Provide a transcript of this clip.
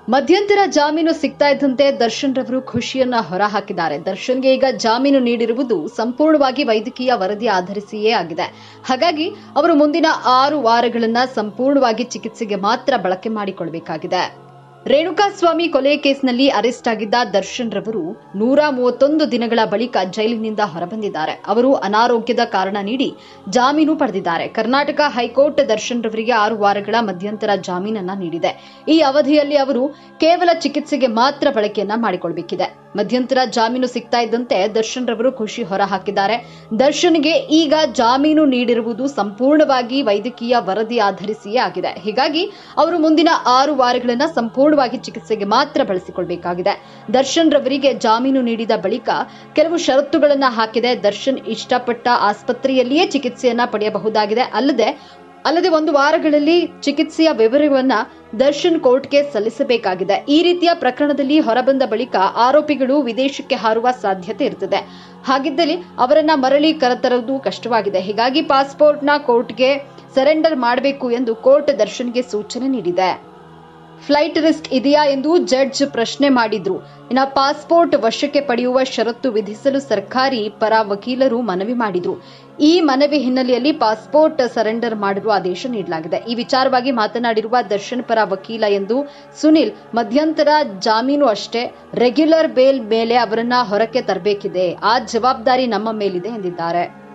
ಮಧ್ಯಂತರ ಜಾಮೀನು ಸಿಗ್ತಾ ಇದ್ದಂತೆ ದರ್ಶನ್ ರವರು ಖುಷಿಯನ್ನ ಹೊರಹಾಕಿದ್ದಾರೆ ದರ್ಶನ್ಗೆ ಈಗ ಜಾಮೀನು ನೀಡಿರುವುದು ಸಂಪೂರ್ಣವಾಗಿ ವೈದ್ಯಕೀಯ ವರದಿ ಆಧರಿಸಿಯೇ ಆಗಿದೆ ಹಾಗಾಗಿ ಅವರು ಮುಂದಿನ ಆರು ವಾರಗಳನ್ನ ಸಂಪೂರ್ಣವಾಗಿ ಚಿಕಿತ್ಸೆಗೆ ಮಾತ್ರ ಬಳಕೆ ಮಾಡಿಕೊಳ್ಬೇಕಾಗಿದೆ ರೇಣುಕಾಸ್ವಾಮಿ ಕೊಲೆ ಕೇಸ್ನಲ್ಲಿ ಅರೆಸ್ಟ್ ಆಗಿದ್ದ ದರ್ಶನ್ ರವರು ನೂರ ಮೂವತ್ತೊಂದು ದಿನಗಳ ಬಳಿಕ ಜೈಲಿನಿಂದ ಹೊರಬಂದಿದ್ದಾರೆ ಅವರು ಅನಾರೋಗ್ಯದ ಕಾರಣ ನೀಡಿ ಜಾಮೀನು ಪಡೆದಿದ್ದಾರೆ ಕರ್ನಾಟಕ ಹೈಕೋರ್ಟ್ ದರ್ಶನ್ ರವರಿಗೆ ಆರು ವಾರಗಳ ಮಧ್ಯಂತರ ಜಾಮೀನನ್ನ ನೀಡಿದೆ ಈ ಅವಧಿಯಲ್ಲಿ ಅವರು ಕೇವಲ ಚಿಕಿತ್ಸೆಗೆ ಮಾತ್ರ ಬಳಕೆಯನ್ನ ಮಾಡಿಕೊಳ್ಬೇಕಿದೆ ಮಧ್ಯಂತರ ಜಾಮೀನು ಸಿಗ್ತಾ ಇದ್ದಂತೆ ದರ್ಶನ್ ರವರು ಖುಷಿ ಹೊರಹಾಕಿದ್ದಾರೆ ದರ್ಶನ್ಗೆ ಈಗ ಜಾಮೀನು ನೀಡಿರುವುದು ಸಂಪೂರ್ಣವಾಗಿ ವೈದ್ಯಕೀಯ ವರದಿ ಆಧರಿಸಿಯೇ ಆಗಿದೆ ಹೀಗಾಗಿ ಅವರು ಮುಂದಿನ ಆರು ವಾರಗಳನ್ನ ಸಂಪೂರ್ಣವಾಗಿ ಚಿಕಿತ್ಸೆಗೆ ಮಾತ್ರ ಬಳಸಿಕೊಳ್ಬೇಕಾಗಿದೆ ದರ್ಶನ್ ರವರಿಗೆ ಜಾಮೀನು ನೀಡಿದ ಬಳಿಕ ಕೆಲವು ಷರತ್ತುಗಳನ್ನ ಹಾಕಿದೆ ದರ್ಶನ್ ಇಷ್ಟಪಟ್ಟ ಆಸ್ಪತ್ರೆಯಲ್ಲಿಯೇ ಚಿಕಿತ್ಸೆಯನ್ನ ಪಡೆಯಬಹುದಾಗಿದೆ ಅಲ್ಲದೆ ಅಲ್ಲದೆ ಒಂದು ವಾರಗಳಲ್ಲಿ ಚಿಕಿತ್ಸೆಯ ವಿವರವನ್ನ ದರ್ಶನ್ ಕೋರ್ಟ್ಗೆ ಸಲ್ಲಿಸಬೇಕಾಗಿದೆ ಈ ರೀತಿಯ ಪ್ರಕರಣದಲ್ಲಿ ಹೊರಬಂದ ಬಳಿಕ ಆರೋಪಿಗಳು ವಿದೇಶಕ್ಕೆ ಹಾರುವ ಸಾಧ್ಯತೆ ಇರುತ್ತದೆ ಹಾಗಿದ್ದಲ್ಲಿ ಅವರನ್ನ ಮರಳಿ ಕರೆತರುವುದು ಕಷ್ಟವಾಗಿದೆ ಹೀಗಾಗಿ ಪಾಸ್ಪೋರ್ಟ್ನ ಕೋರ್ಟ್ಗೆ ಸರೆಂಡರ್ ಮಾಡಬೇಕು ಎಂದು ಕೋರ್ಟ್ ದರ್ಶನ್ಗೆ ಸೂಚನೆ ನೀಡಿದೆ ಫ್ಲೈಟ್ ರಿಸ್ಕ್ ಇದೆಯಾ ಎಂದು ಜಡ್ಜ್ ಪ್ರಶ್ನೆ ಮಾಡಿದ್ರು ಇನ್ನು ಪಾಸ್ಪೋರ್ಟ್ ವಶಕ್ಕೆ ಪಡೆಯುವ ಷರತ್ತು ವಿಧಿಸಲು ಸರ್ಕಾರಿ ಪರ ವಕೀಲರು ಮನವಿ ಮಾಡಿದ್ರು ಈ ಮನವಿ ಹಿನ್ನೆಲೆಯಲ್ಲಿ ಪಾಸ್ಪೋರ್ಟ್ ಸರೆಂಡರ್ ಮಾಡಲು ಆದೇಶ ನೀಡಲಾಗಿದೆ ಈ ವಿಚಾರವಾಗಿ ಮಾತನಾಡಿರುವ ದರ್ಶನ್ ಪರ ವಕೀಲ ಎಂದು ಸುನಿಲ್ ಮಧ್ಯಂತರ ಜಾಮೀನು ಅಷ್ಟೇ ರೆಗ್ಯುಲರ್ ಬೇಲ್ ಮೇಲೆ ಅವರನ್ನ ಹೊರಕ್ಕೆ ತರಬೇಕಿದೆ ಆ ಜವಾಬ್ದಾರಿ ನಮ್ಮ ಮೇಲಿದೆ ಎಂದಿದ್ದಾರೆ